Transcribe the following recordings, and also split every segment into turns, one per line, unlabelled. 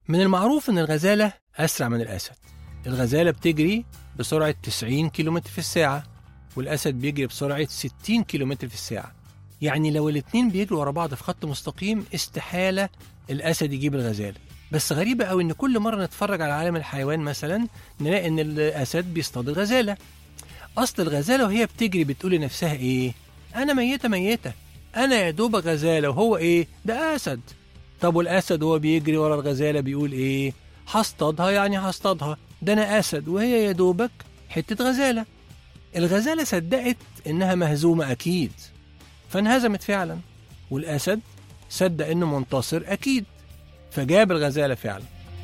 من المعروف إن الغزالة أسرع من الأسد الغزالة بتجري بسرعة 90 كيلومتر في الساعة والأسد بيجري بسرعة 60 كيلومتر في الساعة يعني لو الاتنين بيجروا ورا بعض في خط مستقيم استحالة الأسد يجيب الغزالة بس غريبة قوي إن كل مرة نتفرج على عالم الحيوان مثلا نلاقي إن الأسد بيصطاد الغزالة أصل الغزالة وهي بتجري بتقول لنفسها إيه؟ أنا ميتة ميتة أنا يا دوب غزالة وهو إيه؟ ده أسد طب والأسد وهو بيجري ورا الغزالة بيقول إيه؟ هصطادها يعني هصطادها ده أنا أسد وهي يا دوبك حتة غزالة الغزالة صدقت إنها مهزومة أكيد فانهزمت فعلا والأسد صدق إنه منتصر أكيد فجاب الغزالة فعلا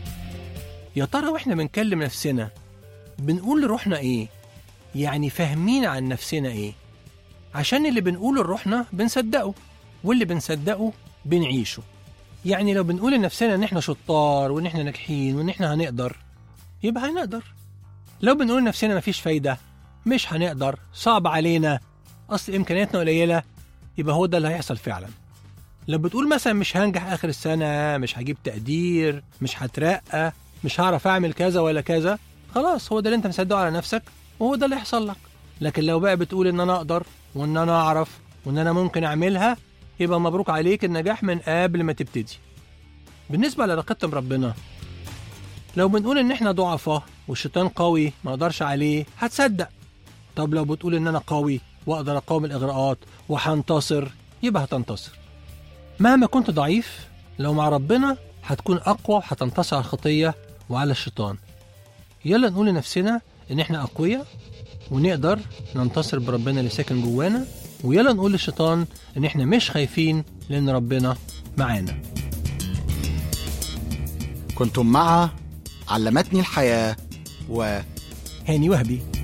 يا ترى وإحنا بنكلم نفسنا بنقول لروحنا إيه؟ يعني فاهمين عن نفسنا إيه؟ عشان اللي بنقوله لروحنا بنصدقه واللي بنصدقه بنعيشه يعني لو بنقول لنفسنا إن إحنا شطار وإن إحنا ناجحين وإن إحنا هنقدر يبقى هنقدر لو بنقول لنفسنا مفيش فايدة مش هنقدر صعب علينا أصل إمكانياتنا قليلة يبقى هو ده اللي هيحصل فعلا لو بتقول مثلا مش هنجح آخر السنة مش هجيب تقدير مش هترقى مش هعرف أعمل كذا ولا كذا خلاص هو ده اللي أنت مصدقه على نفسك وهو ده اللي هيحصل لك لكن لو بقى بتقول إن أنا أقدر وإن أنا أعرف وإن أنا ممكن أعملها يبقى مبروك عليك النجاح من قبل ما تبتدي بالنسبة لعلاقتنا بربنا لو بنقول إن إحنا ضعفاء والشيطان قوي ما أقدرش عليه هتصدق طب لو بتقول إن أنا قوي وأقدر أقاوم الإغراءات وهنتصر يبقى هتنتصر مهما كنت ضعيف لو مع ربنا هتكون أقوى وهتنتصر على الخطية وعلى الشيطان يلا نقول لنفسنا إن إحنا أقوياء ونقدر ننتصر بربنا اللي ساكن جوانا ويلا نقول للشيطان إن إحنا مش خايفين لأن ربنا معانا
كنتم مع علمتني الحياة و
هاني وهبي